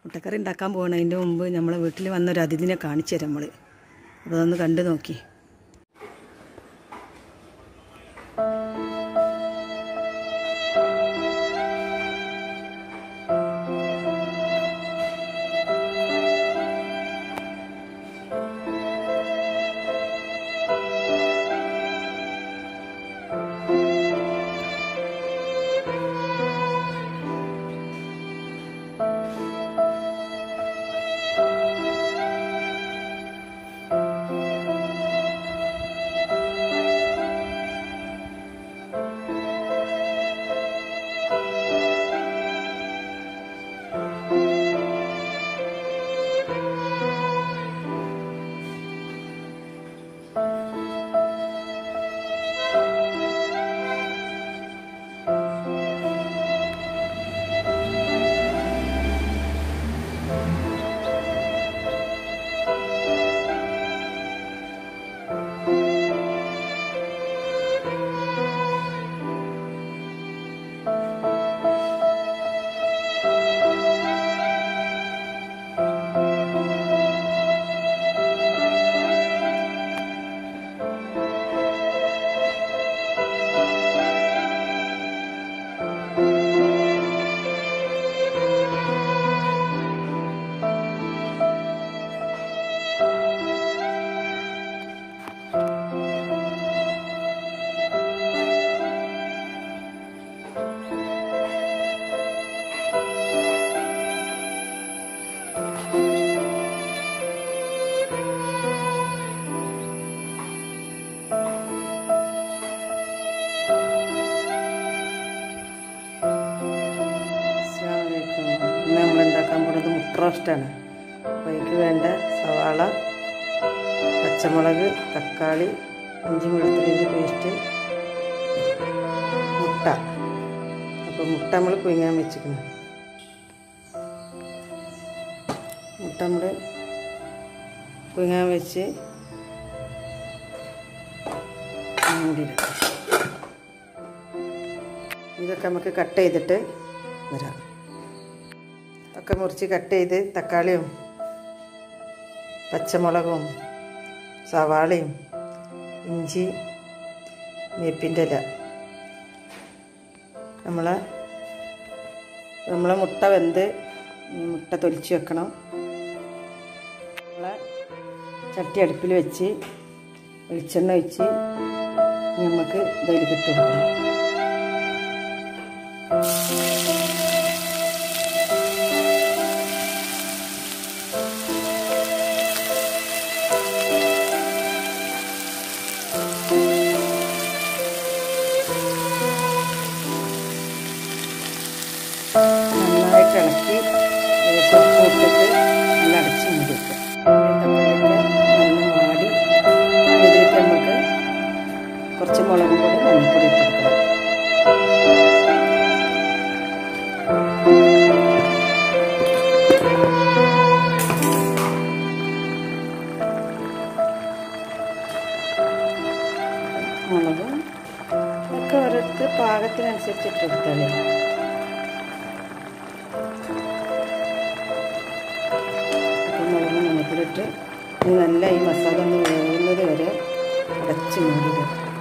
മുട്ടക്കറി ഉണ്ടാക്കാൻ പോകുന്നതിൻ്റെ മുമ്പ് നമ്മളെ വീട്ടിൽ വന്നൊരു അതിഥിനെ കാണിച്ചു തരാം നമ്മൾ അപ്പോൾ അതൊന്ന് കണ്ടു നോക്കി അസ്സലാമലൈക്കും ഇന്ന് നമ്മൾ ഉണ്ടാക്കാൻ പോകുന്നത് മുട്ട റോസ്റ്റാണ് അപ്പോൾ അതിക്ക് വേണ്ട സവാള പച്ചമുളക് തക്കാളി ഇഞ്ചി വെളുത്തുള്ളിൻ്റെ പേസ്റ്റ് മുട്ട അപ്പോൾ മുട്ട നമ്മൾ പുഴുങ്ങാൻ വെച്ചിരിക്കണം മുട്ട നമ്മൾ പുഴുങ്ങാൻ വെച്ച് മൂടിയിടാം ഇതൊക്കെ നമുക്ക് കട്ട് ചെയ്തിട്ട് വരാം ഒക്കെ മുറിച്ച് കട്ട് ചെയ്ത് തക്കാളിയും പച്ചമുളകും സവാളയും ഇഞ്ചി വേപ്പിൻ്റെ ഇല നമ്മളെ നമ്മളെ മുട്ട വെന്ത് ഈ മുട്ട തൊലിച്ച് വെക്കണം നമ്മളെ ചട്ടി അടുപ്പിൽ വെച്ച് വെളിച്ചെണ്ണ ഒഴിച്ച് നമുക്ക് ഇതിൽ കിട്ടും നന്നായിട്ട് ഇളക്കി ലേശം ഉപ്പ് ഇട്ടിട്ട് നല്ല അടച്ച് മൂടി വെക്കുക തക്കാളിയൊക്കെ നല്ല വാടി ഇതിലേക്ക് നമുക്ക് കുറച്ച് മുളക് പൊടി മഞ്ഞൾപ്പൊടി ഇട്ട് കൊടുക്കണം മുളകും ഒക്കെ ഓരോരുത്തർ പാകത്തിനനുസരിച്ച് ഇട്ട് കൊടുത്താലേ അപ്പം മുളക് നമുക്കിലിട്ട് ഇത് നല്ല ഈ മസാല ഒന്ന് വേവുന്നത് വരെ അടച്ച് മൂടിയിടുക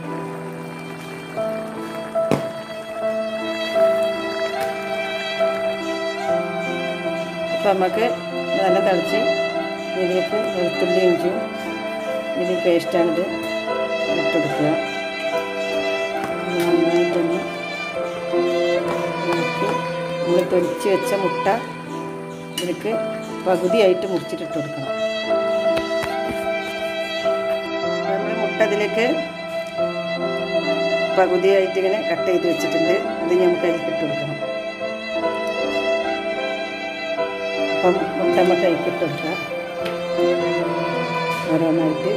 അപ്പം നമുക്ക് നല്ല തിളച്ച് ഇതിലേക്ക് വെളുത്തുള്ളി ഇഞ്ചും ഇതിൽ പേസ്റ്റാണിത് ഇട്ടെടുക്കുക നന്നായിട്ടൊന്ന് നമുക്ക് നമ്മൾ തൊലിച്ച് വെച്ച മുട്ട ഇതിലേക്ക് പകുതിയായിട്ട് മുറിച്ചിട്ടിട്ട് കൊടുക്കണം നമ്മൾ മുട്ട ഇതിലേക്ക് പകുതിയായിട്ട് ഇങ്ങനെ കട്ട് ചെയ്ത് വെച്ചിട്ടുണ്ട് ഇത് നമുക്ക് അതിൽ ഇട്ട് കൊടുക്കണം അപ്പം മുട്ട നമുക്ക് അതിൽ ഇട്ട് കൊടുക്കാം ഓരോന്നായിട്ട്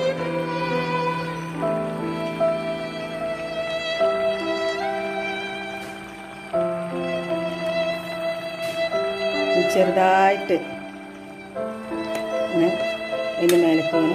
ചെറുതായിട്ട് ഇങ്ങനെ അതിൻ്റെ മേലേക്ക് ഇങ്ങനെ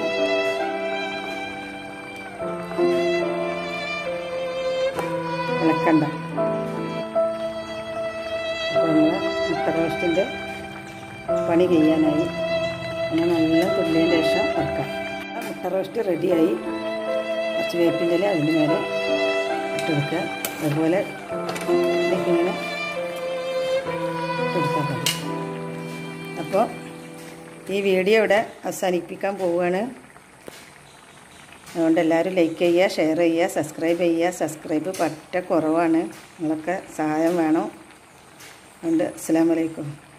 ഇളക്കണ്ട അപ്പോൾ നമ്മൾ മുട്ട റോസ്റ്റിൻ്റെ പണി ചെയ്യാനായി അങ്ങനെ നല്ല തുള്ളിയതിന് ശേഷം വെക്കാം ആ മുട്ട റോസ്റ്റ് റെഡിയായി കുറച്ച് വേപ്പിൻ്റെ ഇല അതിൻ്റെ മേലെ ഇട്ട് വെക്കുക അതുപോലെ ഇതിങ്ങനെ കൊടുത്താൽ മതി അപ്പോൾ ഈ വീഡിയോ ഇവിടെ അവസാനിപ്പിക്കാൻ പോവുകയാണ് അതുകൊണ്ട് എല്ലാവരും ലൈക്ക് ചെയ്യുക ഷെയർ ചെയ്യുക സബ്സ്ക്രൈബ് ചെയ്യുക സബ്സ്ക്രൈബ് പറ്റ കുറവാണ് നിങ്ങളൊക്കെ സഹായം വേണം അതുകൊണ്ട് അസ്സാം വലൈക്കും